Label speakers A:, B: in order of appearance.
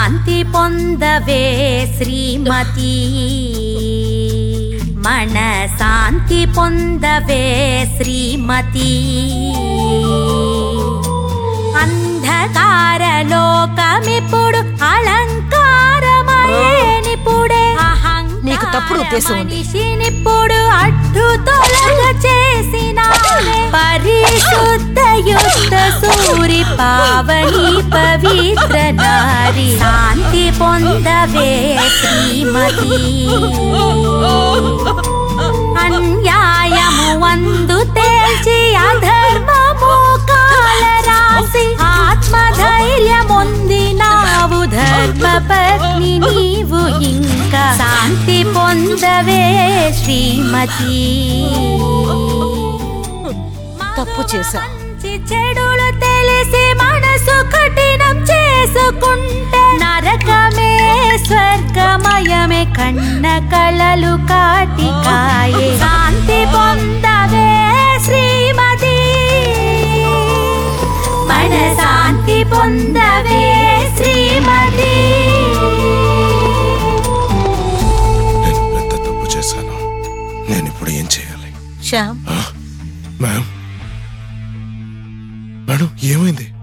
A: శాంతి పొందవే శ్రీమతి మన శాంతి పొందవే శ్రీమతి అంధకార లోకమిప్పుడు అలంకారమయేనిప్పుడే
B: నీకు తప్పుడు ఉద్దేశం ఉంది.
A: మనిషినిప్పుడు అడ్డు తొలగ చేసిన పరిశుద్ధ యుద్ధ సూరి పావని పవిత్ర నారి శాంతి పొందవే శ్రీమతి అన్యాయము వందు తేల్చి అధర్మము కాల రాసి ఆత్మధైర్యముంది నావు ధర్మ పత్ని నీవు ఇంకా శాంతి పొందవే శ్రీమతి
B: తప్పు చేశా.
A: మంచి చెడులు తెలిసి మనసు కఠినం చేసుకుంటే నరకమే స్వర్గమయమే కన్న కళలు కాటికాయే శాంతి పొందవే శ్రీమతి మన శాంతి పొందవే శ్రీమతి
C: నేను పెద్ద తప్పు చేశాను నేను ఇప్పుడు ఏం చేయాలి
B: శ్యామ్
C: మేడం మేడం ఏమైంది